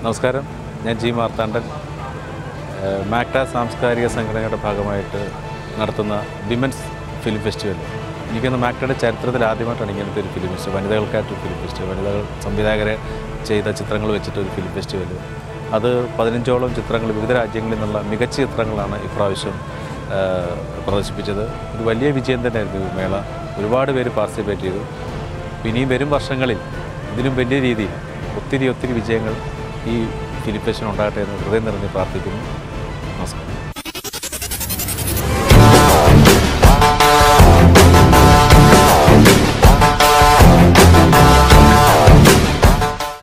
നമസ്കാരം ഞാൻ ജി മാർത്താണ്ഡൻ ഏഹ് മാക്ട സാംസ്കാരിക സംഘടനയുടെ ഭാഗമായിട്ട് നടത്തുന്ന വിമൻസ് ഫിലിം ഫെസ്റ്റിവൽ എനിക്കൊന്ന് മാക്ടയുടെ ചരിത്രത്തിൽ ആദ്യമായിട്ടാണ് ഇങ്ങനത്തെ ഒരു ഫിലിം ഫെസ്റ്റിവൽ വനിതകൾക്കായിട്ടൊരു ഫിലിം ഫെസ്റ്റിവൽ വനിതകൾ സംവിധായകരെ ചെയ്ത ചിത്രങ്ങൾ വെച്ചിട്ട് ഒരു ഫിലിം ഫെസ്റ്റിവൽ അത് പതിനഞ്ചോളം ചിത്രങ്ങൾ വിവിധ രാജ്യങ്ങളിൽ നിന്നുള്ള മികച്ച ചിത്രങ്ങളാണ് ഇപ്രാവശ്യം ഏഹ് പ്രദർശിപ്പിച്ചത് ഒരു വലിയ വിജയം തന്നെയായിരുന്നു ഈ മേള ഒരുപാട് പേര് പാർട്ടിസിപ്പേറ്റ് ചെയ്തു ഇനിയും വരും വർഷങ്ങളിൽ ഇതിലും വലിയ രീതിയിൽ ഒത്തിരി ഒത്തിരി വിജയങ്ങൾ ഈ ഫിലിം ഫെസ്റ്റിന് ഉണ്ടാകട്ടെ എന്ന് ഹൃദയം നിറഞ്ഞ് പ്രാർത്ഥിക്കുന്നു നമസ്കാരം